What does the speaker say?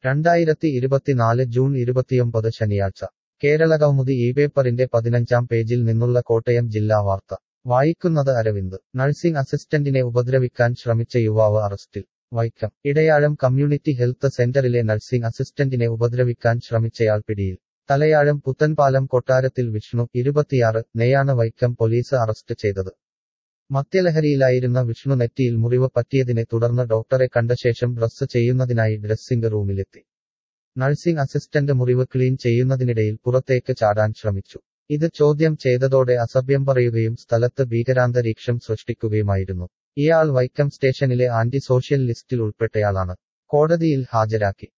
രണ്ടായിരത്തി ഇരുപത്തിനാല് ജൂൺ ഇരുപത്തിയൊമ്പത് ശനിയാഴ്ച കേരളകൗമുദി ഈ പേപ്പറിന്റെ പതിനഞ്ചാം പേജിൽ നിന്നുള്ള കോട്ടയം ജില്ലാ വാർത്ത വായിക്കുന്നത് അരവിന്ദ് നഴ്സിംഗ് അസിസ്റ്റന്റിനെ ഉപദ്രവിക്കാൻ ശ്രമിച്ച യുവാവ് അറസ്റ്റിൽ വൈക്കം ഇടയാഴം കമ്മ്യൂണിറ്റി ഹെൽത്ത് സെന്ററിലെ നഴ്സിംഗ് അസിസ്റ്റന്റിനെ ഉപദ്രവിക്കാൻ ശ്രമിച്ചയാൾ പിടിയിൽ തലയാഴം പുത്തൻപാലം കൊട്ടാരത്തിൽ വിഷ്ണു ഇരുപത്തിയാറ് നെയാണ് വൈക്കം പോലീസ് അറസ്റ്റ് ചെയ്തത് മദ്യലഹരിയിലായിരുന്ന വിഷ്ണു നെറ്റിയിൽ മുറിവ് പറ്റിയതിനെ തുടർന്ന് ഡോക്ടറെ കണ്ട ശേഷം ഡ്രസ്സ് ചെയ്യുന്നതിനായി ഡ്രസ്സിംഗ് റൂമിലെത്തി നഴ്സിംഗ് അസിസ്റ്റന്റ് മുറിവ് ക്ലീൻ ചെയ്യുന്നതിനിടയിൽ പുറത്തേക്ക് ചാടാൻ ശ്രമിച്ചു ഇത് ചോദ്യം ചെയ്തതോടെ അസഭ്യം പറയുകയും സ്ഥലത്ത് ഭീകരാന്തരീക്ഷം സൃഷ്ടിക്കുകയുമായിരുന്നു ഇയാൾ വൈക്കം സ്റ്റേഷനിലെ ആന്റി സോഷ്യൽ ലിസ്റ്റിൽ ഉൾപ്പെട്ടയാളാണ് കോടതിയിൽ ഹാജരാക്കി